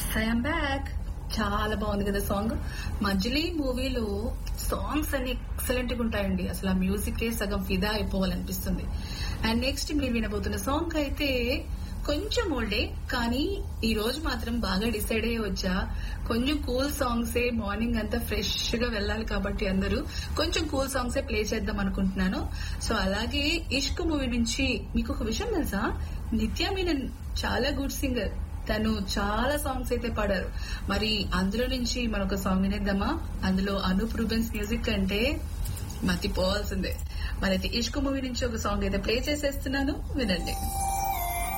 I'm back చాలా బాగుంది కదా సాంగ్ మజిలీ మూవీలో సాంగ్స్ అన్ని ఎక్సలెంట్ గా ఉంటాయండి అసలు ఆ మ్యూజిక్ సగం ఫిదా అయిపోవాలనిపిస్తుంది అండ్ నెక్స్ట్ మీరు వినబోతున్న సాంగ్ అయితే కొంచెం ఓల్డే కానీ ఈ రోజు మాత్రం బాగా డిసైడ్ అయ్యి వచ్చా కొంచెం కూల్ సాంగ్సే మార్నింగ్ అంతా ఫ్రెష్ గా వెళ్ళాలి కాబట్టి అందరూ కొంచెం కూల్ సాంగ్సే ప్లే చేద్దాం అనుకుంటున్నాను సో అలాగే ఇష్క్ మూవీ నుంచి మీకు ఒక విషయం తెలుసా నిత్య మీనన్ చాలా గుడ్ సింగర్ తను చాలా సాంగ్స్ అయితే పాడారు మరి అందులో నుంచి మనం ఒక సాంగ్ వినేద్దామా అందులో అనూప్ రూబెన్స్ మ్యూజిక్ అంటే మతిపోవాల్సిందే మరి అయితే ఇష్క్ మూవీ నుంచి ఒక సాంగ్ అయితే ప్లే చేసేస్తున్నాను వినండి